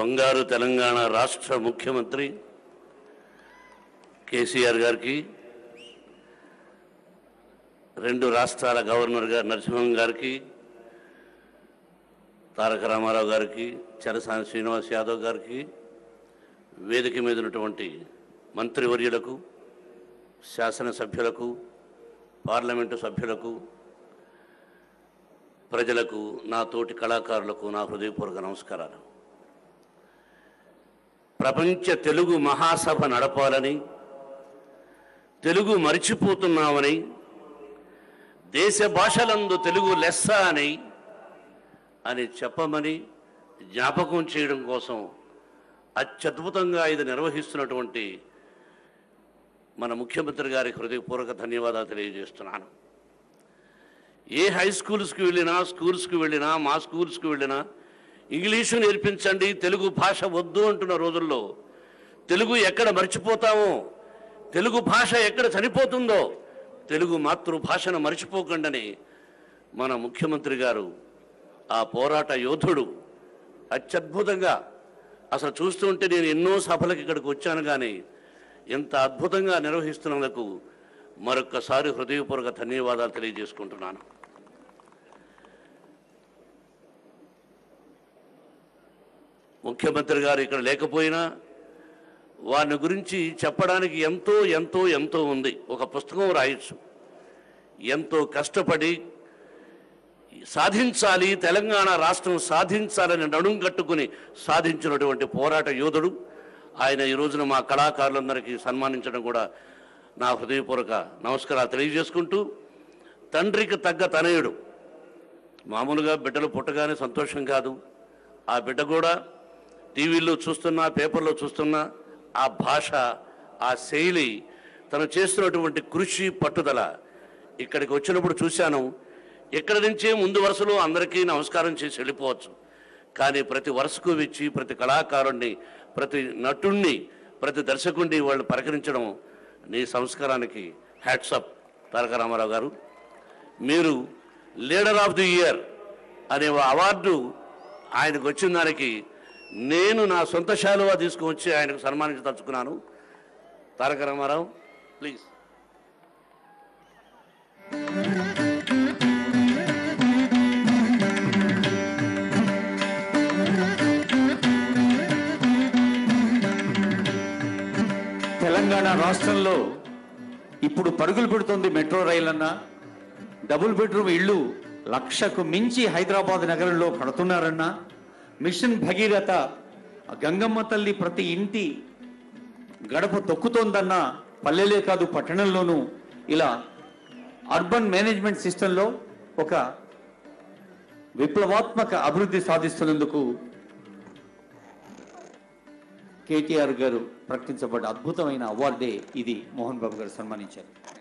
బంగారు తెలంగాణ రాష్ట్ర ముఖ్యమంత్రి కేసీఆర్ గారికి రెండు రాష్ట్రాల గవర్నర్ గారు నరసింహం గారికి తారక రామారావు గారికి చరసాని శ్రీనివాస్ యాదవ్ గారికి వేదిక మీద ఉన్నటువంటి మంత్రివర్యులకు శాసనసభ్యులకు పార్లమెంటు సభ్యులకు ప్రజలకు నా తోటి కళాకారులకు నా హృదయపూర్వక నమస్కారాలు ప్రపంచ తెలుగు మహాసభ నడపాలని తెలుగు మరిచిపోతున్నామని దేశ భాషలందు తెలుగు లెస్స అని అని చెప్పమని జ్ఞాపకం చేయడం కోసం అత్యద్భుతంగా ఇది నిర్వహిస్తున్నటువంటి మన ముఖ్యమంత్రి గారికి హృదయపూర్వక ధన్యవాదాలు తెలియజేస్తున్నాను ఏ హై స్కూల్స్కి వెళ్ళినా స్కూల్స్కి వెళ్ళినా మా స్కూల్స్కి వెళ్ళినా ఇంగ్లీషు నేర్పించండి తెలుగు భాష వద్దు అంటున్న రోజుల్లో తెలుగు ఎక్కడ మర్చిపోతామో తెలుగు భాష ఎక్కడ చనిపోతుందో తెలుగు మాతృభాషను మర్చిపోకండని మన ముఖ్యమంత్రి గారు ఆ పోరాట యోధుడు అత్యద్భుతంగా అసలు చూస్తుంటే నేను ఎన్నో సభలకు ఇక్కడికి వచ్చాను కానీ ఇంత అద్భుతంగా నిర్వహిస్తున్నందుకు మరొక్కసారి హృదయపూర్వక ధన్యవాదాలు తెలియజేసుకుంటున్నాను ముఖ్యమంత్రి గారు ఇక్కడ లేకపోయినా వారిని గురించి చెప్పడానికి ఎంతో ఎంతో ఎంతో ఉంది ఒక పుస్తకం రాయొచ్చు ఎంతో కష్టపడి సాధించాలి తెలంగాణ రాష్ట్రం సాధించాలని నడుం కట్టుకుని సాధించినటువంటి పోరాట యోధుడు ఆయన ఈ రోజున మా కళాకారులందరికీ సన్మానించడం కూడా నా హృదయపూర్వక నమస్కారాలు తెలియజేసుకుంటూ తండ్రికి తగ్గ తనయుడు మామూలుగా బిడ్డలు పుట్టగానే సంతోషం కాదు ఆ బిడ్డ కూడా టీవీల్లో చూస్తున్నా పేపర్లో చూస్తున్నా ఆ భాష ఆ శైలి తను చేస్తున్నటువంటి కృషి పట్టుదల ఇక్కడికి వచ్చినప్పుడు చూశాను ఇక్కడి నుంచే ముందు వరుసలో అందరికీ నమస్కారం చేసి వెళ్ళిపోవచ్చు కానీ ప్రతి వరుసకు వచ్చి ప్రతి కళాకారుణ్ణి ప్రతి నటుణ్ణి ప్రతి దర్శకుడిని వాళ్ళు పలకరించడం నీ సంస్కారానికి హ్యాట్సప్ తారక రామారావు గారు మీరు లీడర్ ఆఫ్ ది ఇయర్ అనే ఓ అవార్డు ఆయనకు వచ్చిన దానికి నేను నా సొంత శాలువా తీసుకువచ్చి ఆయనకు సన్మానించదలుచుకున్నాను తారక రామారావు ప్లీజ్ తెలంగాణ రాష్ట్రంలో ఇప్పుడు పరుగులు పెడుతుంది మెట్రో రైలు అన్నా డబుల్ బెడ్రూమ్ ఇళ్ళు లక్షకు మించి హైదరాబాద్ నగరంలో కడుతున్నారన్నా మిషన్ భగీరథ గంగమ్మ తల్లి ప్రతి ఇంటి గడప తొక్కుతోందన్నా పల్లెలే కాదు పట్టణంలోనూ ఇలా అర్బన్ మేనేజ్మెంట్ సిస్టంలో ఒక విప్లవాత్మక అభివృద్ధి సాధిస్తున్నందుకు కేటీఆర్ గారు ప్రకటించబడ్డ అద్భుతమైన అవార్డే ఇది మోహన్ బాబు గారు సన్మానించారు